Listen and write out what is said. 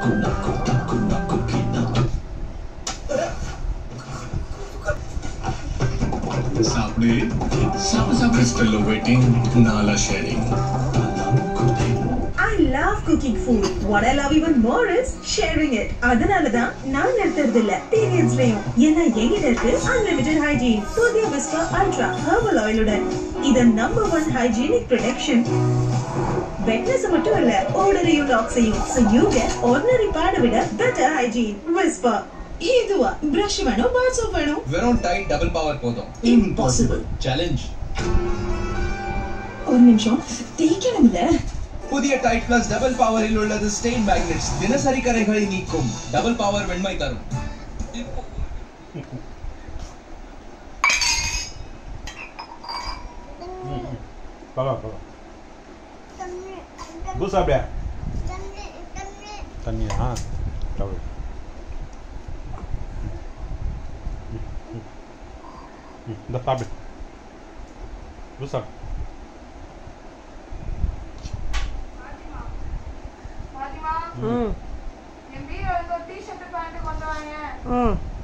சாப்பிடு சாப்பிடு சாப்பிடு ஸ்டில் வெயிட்டிங் நாலா sharing I love cooking food. What I love even more is sharing it. அதனால தான் நான் நிறுத்துறது இல்ல பீரியட்ஸ்லயும் ஏன்னா எங்கிட்ட இருக்கு அன்லிமிட்டெட் ஹைஜீன் புதிய விஸ்பா அல்ட்ரா ஹெர்பல் ஆயிலுடன் இது number one hygienic protection wetness மட்டும் இல்ல ஓடரையும் லாக்ஸையும் so you get ordinary பேட விட better hygiene whisper இதுவா பிரஷ் வேணும் பார் சோப் வேணும் வெறும் டைட் டபுள் பவர் போதும் impossible சேலஞ்ச் ஒரு நிமிஷம் தேய்க்கணும்ல புதிய டைட் பிளஸ் டபுள் பவரில் உள்ளது ஸ்டெயின் மேக்னெட்ஸ் தினசரி கரைகளை நீக்கும் டபுள் பவர் வெண்மை தரும் பரவாயில்ல பரவாயில்ல பூ சாப்பிடியா தண்ணியா தவிர இந்த சாப்பிடு பூ சாப்பிடு பாத்திமா ம் என் பீரோல ஒரு டிஷர்ட் பேண்ட் கொண்டு வாங்க ம்